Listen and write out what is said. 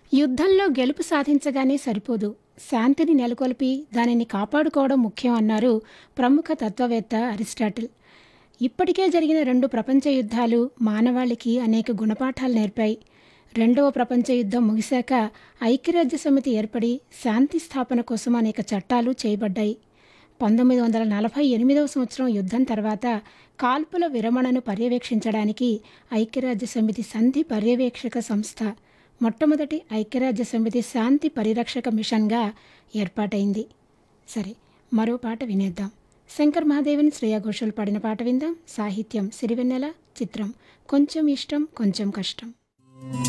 యుద్ధంలో గెలుపు సాధించగానే సరిపోదు శాంతిని నెలకొల్పి దానిని కాపాడుకోవడం ముఖ్యం అన్నారు ప్రముఖ తత్వవేత్త అరిస్టాటిల్ ఇప్పటికే జరిగిన రెండు ప్రపంచ యుద్ధాలు మానవాళికి అనేక గుణపాఠాలు నేర్పాయి రెండవ ప్రపంచ యుద్ధం ముగిశాక ఐక్యరాజ్య సమితి ఏర్పడి శాంతి స్థాపన కోసం అనేక చట్టాలు చేయబడ్డాయి పంతొమ్మిది వందల నలభై ఎనిమిదవ సంవత్సరం యుద్ధం తర్వాత కాల్పుల విరమణను పర్యవేక్షించడానికి ఐక్యరాజ్య సమితి సంధి పర్యవేక్షక సంస్థ మొట్టమొదటి ఐక్యరాజ్య సమితి శాంతి పరిరక్షక మిషన్గా ఏర్పాటైంది సరే మరో పాట వినేద్దాం శంకర్ మహాదేవన్ శ్రేయా ఘోషల్ పాడిన పాట విందాం సాహిత్యం సిరివెన్నెల చిత్రం కొంచెం ఇష్టం కొంచెం కష్టం